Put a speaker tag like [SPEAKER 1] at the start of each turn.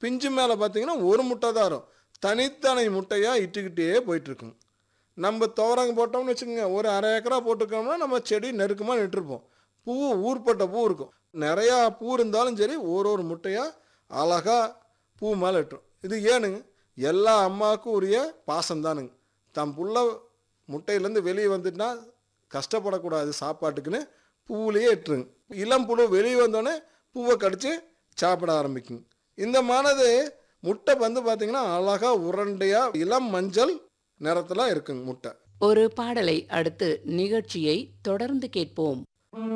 [SPEAKER 1] பிஞ்சு மேலே பார்த்தீங்கன்னா ஒரு முட்டை தான் வரும் தனித்தனி முட்டையாக இட்டுக்கிட்டே போயிட்டுருக்குங்க நம்ம துவரங்க போட்டோம்னு வச்சுக்கோங்க ஒரு அரை ஏக்கரா போட்டிருக்கோம்னா நம்ம செடி நெருக்கமாக நின்றுருப்போம் பூ ஊர்பட்ட பூ இருக்கும் நிறையா பூ இருந்தாலும் சரி ஒரு ஒரு முட்டையாக அழகாக பூ மேலே இட்டுரும் இது ஏனுங்க எல்லா அம்மாவுக்கும் உரிய பாசம் தானுங்க தம் புள்ள முட்டையிலேருந்து வெளியே வந்துட்டுனா கஷ்டப்படக்கூடாது சாப்பாட்டுக்குன்னு பூவிலேயே இட்டுருங்க இளம் புழு வெளியே வந்தோடனே பூவை கடித்து சாப்பிட ஆரம்பிக்குங்க இந்த மானது முட்டை வந்து பார்த்திங்கன்னா அழகாக உருண்டையாக இளம் மஞ்சள் நிறத்தில் இருக்குங்க முட்டை
[SPEAKER 2] ஒரு பாடலை அடுத்து நிகழ்ச்சியை தொடர்ந்து கேட்போம்